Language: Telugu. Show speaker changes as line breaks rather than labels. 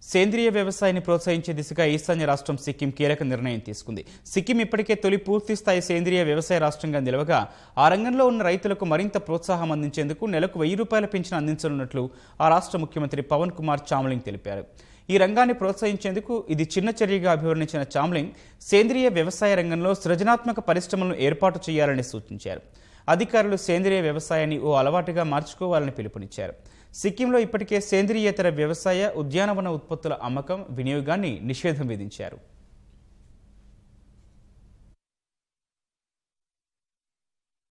సేంద్రియ వ్యవసాయాన్ని ప్రోత్సహించే దిశగా ఈశాన్య రాష్ట్రం సిక్కిం కీలక నిర్ణయం తీసుకుంది సిక్కిం ఇప్పటికే తొలి పూర్తి స్థాయి సేంద్రియ వ్యవసాయ రాష్ట్రంగా నిలవగా ఆ రంగంలో ఉన్న రైతులకు మరింత ప్రోత్సాహం అందించేందుకు నెలకు వెయ్యి రూపాయల పింఛను అందించనున్నట్లు ఆ రాష్ట్ర ముఖ్యమంత్రి పవన్ కుమార్ చామ్లింగ్ తెలిపారు ఈ రంగాన్ని ప్రోత్సహించేందుకు ఇది చిన్న చర్యగా అభివర్ణించిన చామ్లింగ్ సేంద్రియ వ్యవసాయ రంగంలో సృజనాత్మక పరిశ్రమలను ఏర్పాటు చేయాలని సూచించారు అధికారులు సేంద్రియ వ్యవసాయాన్ని ఓ అలవాటుగా మార్చుకోవాలని పిలుపునిచ్చారు సిక్కింలో ఇప్పటికే సేంద్రియేతర వ్యవసాయ ఉద్యానవన ఉత్పత్తుల అమ్మకం వినియోగాన్ని నిషేధం విధించారు